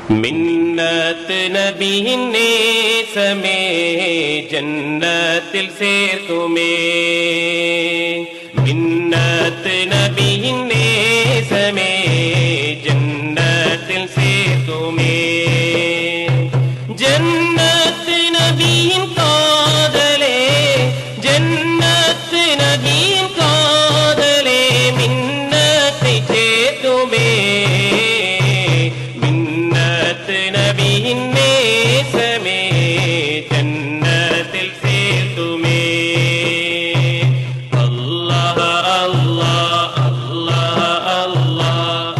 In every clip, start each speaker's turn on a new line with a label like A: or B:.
A: மின்னத்து நபியின் நேசமே ஜன்னத்தில் சேர்க்குமே மின்னத்து நபியின் நேசமே ஜன்னத்தில் சேர்க்குமே ஜன்னத்து நபியின் காதலே ஜன்னத்து நபியின் காதலே மின்னத்தை சேர்க்குமே மின்னத்து நபியின் நேசமே ஜன்னத்தில் சேர்த்துமே அல்லாஹ் அல்லாஹ் அல்லாஹ் அல்லாஹ்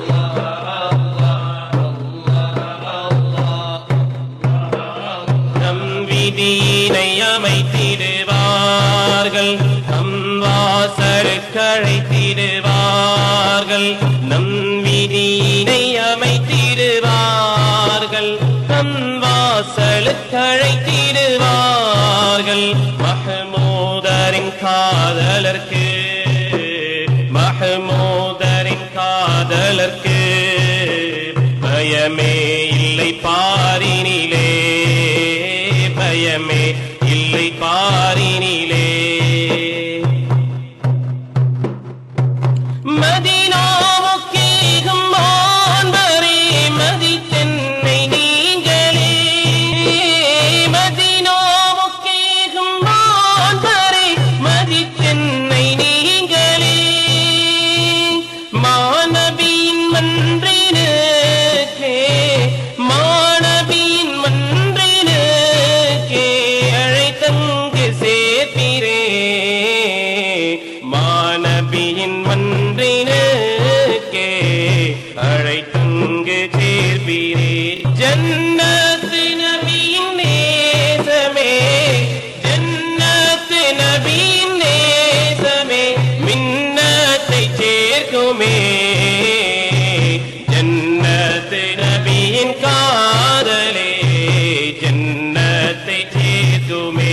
A: நம் விதியினை அமைத்திடுவார்கள் நம் வாசலுக்கு அழைத்திடுவார்கள் நம் விதியினை அமைத்திடுவார்கள் நம் வாசலுக்கு அழைத்திடுவார்கள் மஹமூதரின் காதலர்க்கு மஹமூதரின் காதலர்க்கு பயமே இல்லை பாரினிலே பயமே இல்லை பாரினிலே மதினாவுக்கேகும் மாண்பரே மதித்தென்னை நீங்களே மதினாவுக்கேகும் மாண்பரே மதித்தென்னை நீங்களே மாணவியின் மன்றினுக்கே மாணவியின் மன்றினுக்கே அழைத்தங்கு சேர்ப்பிரே மாணவியின் மன்றினுக்கே அழைத்தங்கு சேர்ப்பிரே ஜன்னத்து நபியின் நேசமே ஜன்னத்து நபியின் நேசமே மின்னத்தை சேர்க்குமே ஜன்னத்து நபியின் காதலே ஜன்னத்தை சேர்க்குமே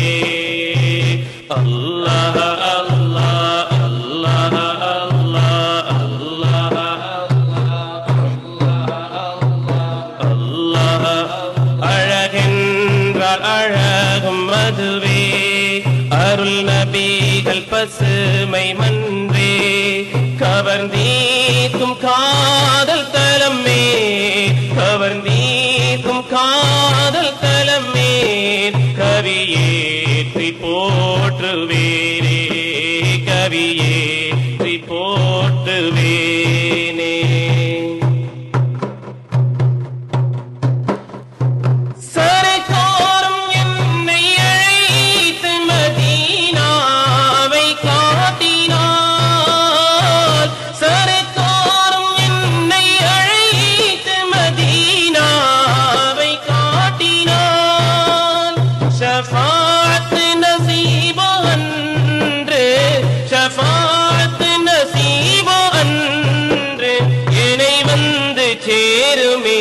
A: அல்லாஹ் அல்லாஹ் அல்லாஹ் அல்லாஹ் அல்லாஹ் அழகென்றால் அழகும் மதுவே அருள் நபிகள் பசுமை மன்றே கவர்ந்தீக்கும் காதல் தலமே கவர்ந்தீக்கும் காதல் தலமே கவியேற்றி போற்றுவேரே கவியேற்றி போற்றுவேனே சரக்காரும் என்னை அழைத்து மதீனாவை காட்டினார் சரக்காரும் என்னை அழைத்து மதீனாவை காட்டினார் ஷஃபாத் நசீபு அன்று ஷஃபாத் நசீபு அன்று என்னை வந்து சேருமே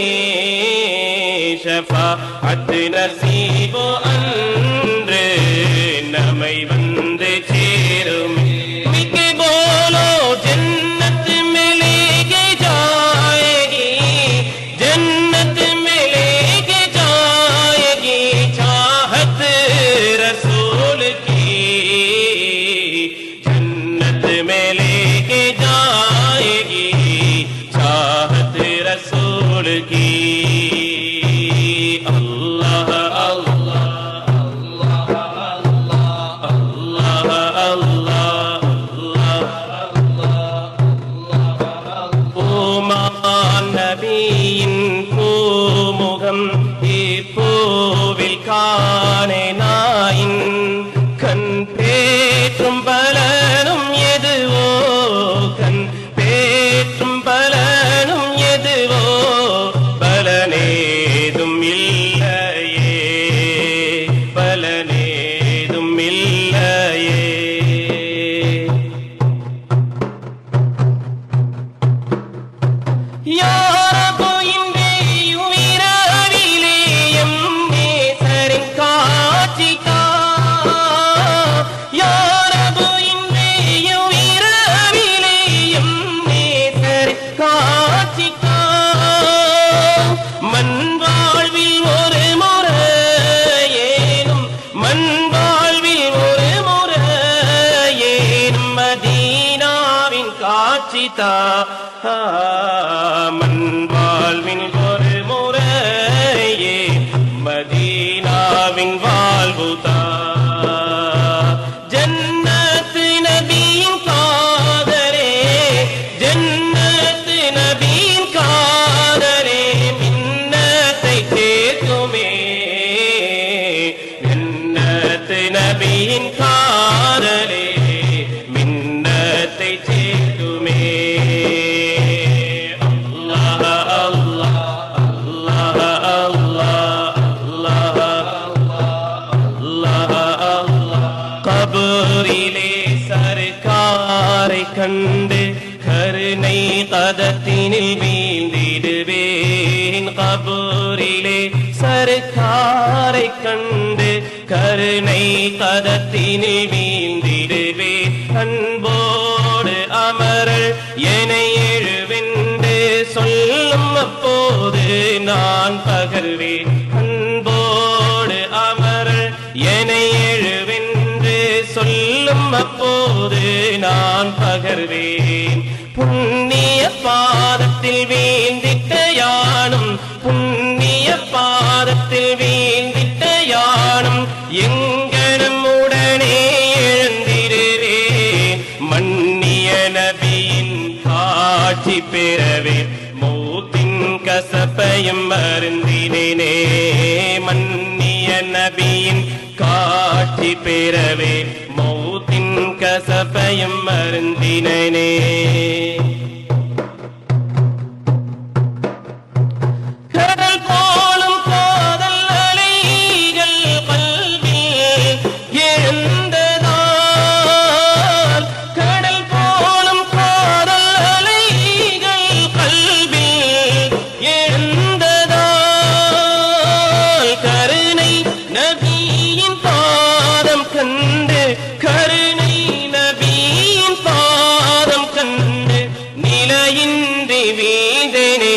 A: ஷஃபாத் நசீபு அன்று நம்மை வந்து சேருமே மிக்க போலோ ஜன்னத் में लेके जाएगी जन्नत में लेके जाएगी चाहत रसूल की जन्नत में लेके जाएगी चाहत रसूल की अल्लाह अल्लाह अल्लाह अल्लाह பூமான் நபியின் பூமுகம் இப்பூவில் காணே நாயின் கண் பேற்றும் பலனும் எதுவோ கண் பேற்றும் பலனும் எதுவோ பலனேதும் இல்லையே பலனேதும் இல்லையே யாரபு இன்றே உயிரவிலே எம் நேசரின் காட்சிக்கா யாரபு இன்றே உயிரவிலே எம் நேசரின் காட்சிக்கா தா மண் வாழ்வின் ஒரு முறையே மதீனாவின் வாழ்வு தா ஜன்னத்து நபியின் காதரே ஜன்னத்து நபியின் காதரே மின்னத்தை சேர்க்குமே மின்னத்து நபியின் காதரே மின்னத்தை சேர்க்குமே அல்லாஹ் அல்லாஹ் அல்லாஹ் அல்லாஹ் அல்லாஹ் அல்லாஹ் கபூரிலே சர்க்காரை கண்டு கருணை கதத்தினில் வீழ்ந்திடுவேன் கபூரிலே சர்க்காரை கண்டு கருணை கதத்தினில் வீழ்ந்திடுவேன் அன்போடு அமரல் என எழுவென்று சொல்லும் அப்போது நான் பகர்வேன் அன்போடு அமரல் என எழுவென்று சொல்லும் அப்போது நான் பகர்வேன் புண்ணிய பாதத்தில் வீழ்ந்திட்ட யானும் புண்ணிய பாதத்தில் வீழ்ந்திட்ட யானும் எங்கனம் உடனே எழுந்திருவேன் மன்னிய நபியின் காட்சி பெறவே மௌத்தின் கசப்பையும் மருந்தினேனே மன்னிய நபியின் காட்சி பெறவே மௌத்தின் கசப்பையும் மருந்தினேனே கடல் போலும் காதல் அலைகள் கல்வில் எழுந்ததால் கடல் போலும் காதல் அலைகள் கல்வில் எழுந்ததால் கருணை நபியின் பாதம் கண்டு கருணை நபியின் பாதம் கண்டு நிலையின்றி வீதனே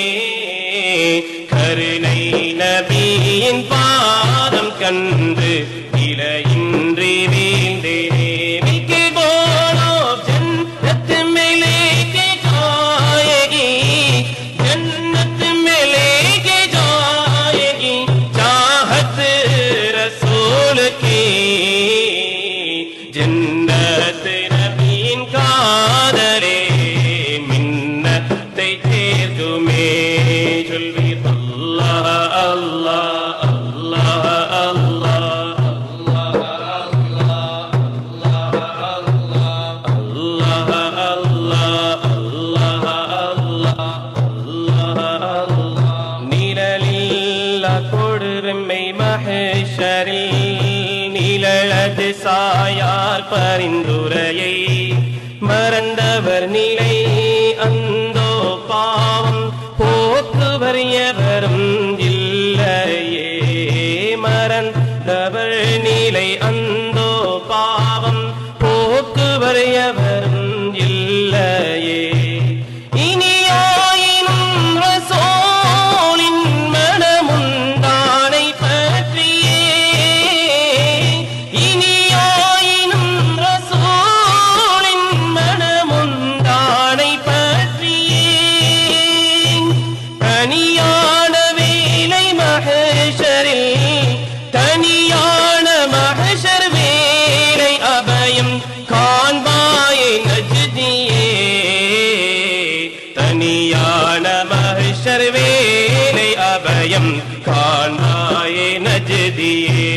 A: கருணை நபியின் பாதம் கண்டு நிலையின்றி வீழ்ந்தேனே மிக்கு போனோ ஜன்னத் மிலே के जाएगी जन्नत में लेके जाएगी चाहत रसूल की जन्नत नबीन காதலே மின்னத்தை சேர்க்குமே சொல்வி அல்லாஹ் அல்லாஹ் அல்லாஹ் அல்லாஹ் அல்லாஹ் அல்லாஹ் அல்லாஹ் அல்லாஹ் நிழலில்லா கொடுமை மகேஷரில் நிழலது சாயார் பரிந்துரையை மறந்தவர் நிலை அந்தோ பாவம் போக்குவர் எவரும் இல்லையே மறந்தவர் நிலை அந்தோ பாவம் போக்குவர் எவரும் இல்லையே இனியாயினும் ரசோலின் மனமுண்டானை பற்றியே இனியாயினும் ரசோலின் மனமுண்டானை பற்றியே தனியான வேலை மகேஷரில் தனியான மகேஷர் வேலை அபயம் காண்பாயை நஜ்தியே தனியான மகேஷர் வேலை அபயம் காண்பாயை நஜ்தியே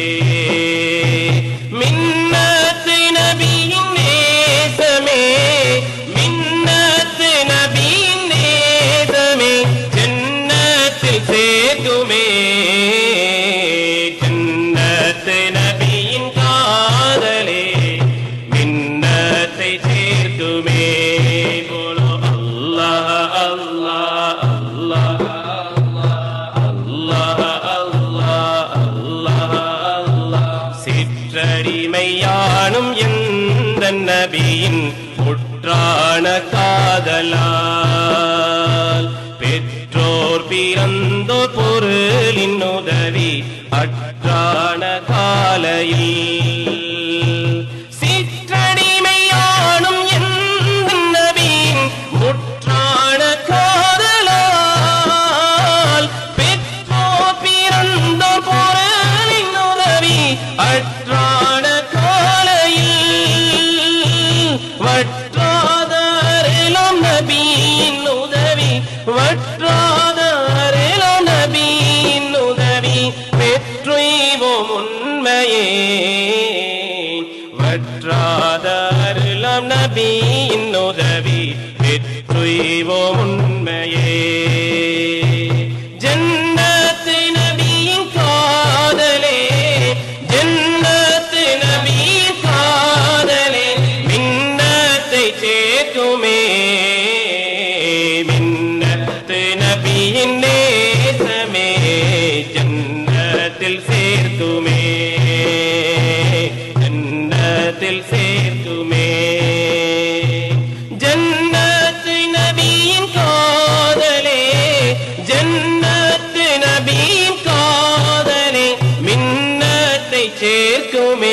A: மின்னத்து நபியின் நேசமே மின்னத்து நபியின் நேசமே ஜன்னத்தில் சேர்க்குமே ஜன்னத்து நபியின் காதலே மின்னத்தை சேர்க்குமே போலோ அல்லாஹ் அல்லாஹ் அல்லாஹ் அல்லாஹ் அல்லாஹ் அல்லாஹ் அல்லாஹ் சிற்றடிமையானும் எந்த நபியின் முற்றான காதலால் பெற்றோர் பிறந்தோ பொருளின் உதவி அற்றான காலையில் சிற்றடிமையானும் எந்த நபியின் வற்றாத அருளாம் நபியின் உதவி பெற்றுவோம் உண்மையே வற்றாத அருளாம் நபியின் உதவி பெற்றுவோம் உண்மையே ஜன்னத்து நபியின் காதலே ஜன்னத்து நபியின் காதலே மின்னத்தை சேர்க்குமே மின்னத்து நபியின் நேசமே ஜன்னத்தில் சேர்க்குமே ஜன்னத்தில் சேர்க்குமே ஜன்னத்து நபியின் காதலே ஜன்னத்து நபியின் காதலே மின்னத்தை சேர்க்குமே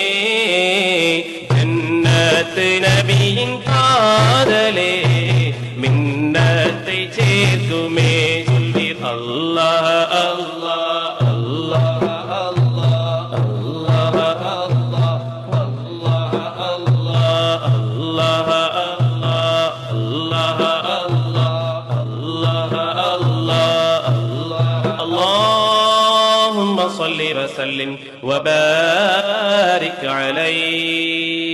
A: ஜன்னத்து நபியின் காதலே மின்னத்தை சேர்க்குமே சொல்வீர் அல்லாஹ் அல்லாஹ் அல்லாஹ் அல்லாஹ் அல்லாஹ் அல்லாஹ் அல்லாஹ் அல்லாஹ் அல்லாஹ் அல்லாஹ் அல்லாஹ் அல்லாஹ் அல்லாஹ் اللهم صل وسلم وبارك عليه